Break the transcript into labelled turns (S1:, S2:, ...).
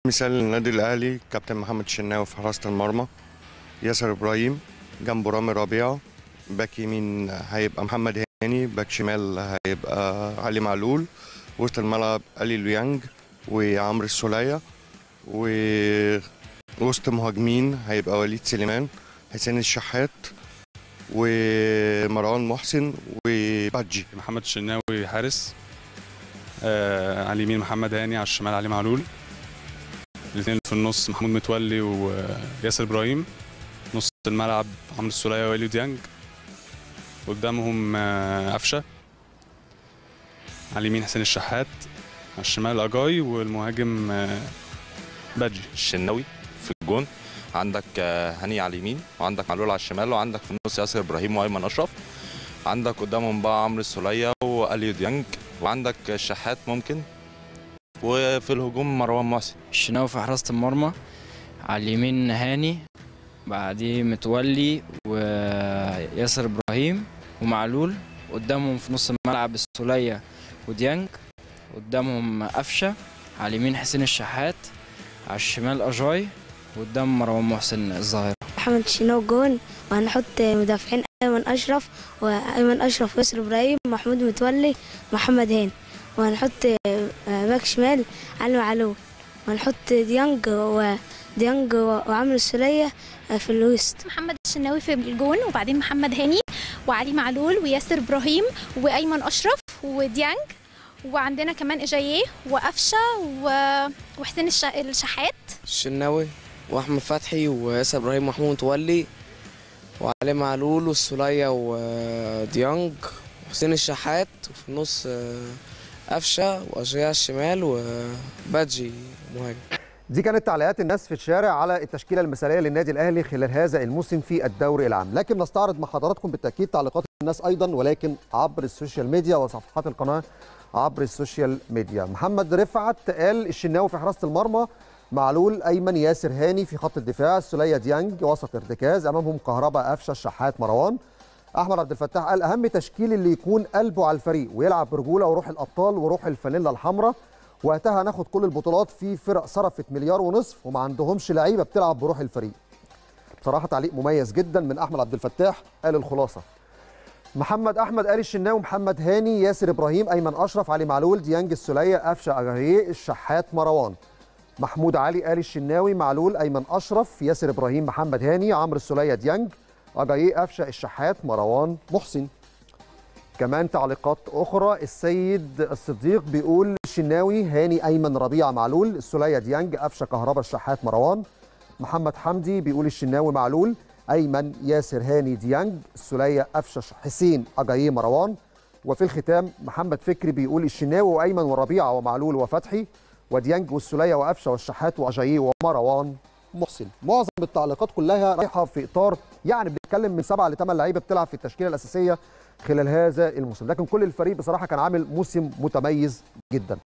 S1: مثال النادي الاهلي كابتن محمد الشناوي في حراسه المرمى ياسر ابراهيم جنبه رامي ربيعه باك يمين هيبقى محمد هاني باك شمال هيبقى علي معلول وسط الملعب الي لويانج وعمرو السوليه ووسط مهاجمين هيبقى وليد سليمان حسين الشحات ومروان محسن وبادجي
S2: محمد الشناوي حارس آه على اليمين محمد هاني على الشمال علي معلول الاثنين في النص محمود متولي وياسر ابراهيم نص الملعب عمرو السوليه ووليد ديانج قدامهم آه قفشه على اليمين حسين الشحات على الشمال اجاي والمهاجم آه بادجي
S3: الشناوي في الجون عندك آه، هاني على اليمين وعندك معلول على الشمال وعندك في النص ياسر ابراهيم وايمن اشرف عندك قدامهم بقى عمرو السوليه واليو ديانج وعندك الشحات ممكن وفي الهجوم مروان محسن
S4: الشناوي في حراسة المرمى على اليمين هاني بعديه متولي وياسر ابراهيم ومعلول قدامهم في نص الملعب السولية وديانج قدامهم قفشة على اليمين حسين الشحات على الشمال أجاي وقدام مروان محسن الظاهرة
S5: محمد الشناوي جون وهنحط مدافعين ايمن اشرف وايمن اشرف وياسر ابراهيم محمود متولي محمد هاني وهنحط باك شمال علي معلول وهنحط ديانج وديانج وعمرو السوليه في الوسط
S6: محمد الشناوي في الجون وبعدين محمد هاني وعلي معلول وياسر ابراهيم وايمن اشرف وديانج وعندنا كمان اجاييه وقفشه و- وحسين الش- الشحات
S7: الشناوي واحمد فتحي وياسر ابراهيم محمود متولي وعلي معلول والسوليه وديانج وحسين الشحات وفي النص آه، قفشه واجاي على الشمال وبادجي مهاجم
S8: دي كانت تعليقات الناس في الشارع على التشكيله المثاليه للنادي الاهلي خلال هذا الموسم في الدوري العام لكن نستعرض مع حضراتكم بالتاكيد تعليقات الناس ايضا ولكن عبر السوشيال ميديا وصفحات القناه عبر السوشيال ميديا محمد رفعت قال الشناوي في حراسه المرمى معلول ايمن ياسر هاني في خط الدفاع السوليه ديانج وسط ارتكاز امامهم كهرباء قفشه الشحات مروان احمد عبد الفتاح قال اهم تشكيل اللي يكون قلبه على الفريق ويلعب برجوله وروح الابطال وروح الفانيلا الحمراء وقتها هناخد كل البطولات في فرق صرفت مليار ونصف وما عندهمش لعيبه بتلعب بروح الفريق بصراحه تعليق مميز جدا من احمد عبد الفتاح قال الخلاصه محمد احمد قال الشناوي محمد هاني ياسر ابراهيم ايمن اشرف علي معلول ديانج السوليه قفشه اجاهيه الشحات مروان محمود علي قال الشناوي معلول ايمن اشرف ياسر ابراهيم محمد هاني عمرو السوليه ديانج اجاييه قفشه الشحات مروان محسن كمان تعليقات اخرى السيد الصديق بيقول الشناوي هاني ايمن ربيعه معلول السوليه ديانج قفشه كهربا الشحات مروان محمد حمدي بيقول الشناوي معلول ايمن ياسر هاني ديانج السوليه قفشه حسين اجاييه مروان وفي الختام محمد فكري بيقول الشناوي وايمن وربيعه ومعلول وفتحي وديانج والسوليه وقفشه والشحات واجاييه ومروان محسن معظم التعليقات كلها رايحه في اطار يعني بنتكلم من سبعه لثمان لعيبه بتلعب في التشكيله الاساسيه خلال هذا الموسم لكن كل الفريق بصراحه كان عامل موسم متميز جدا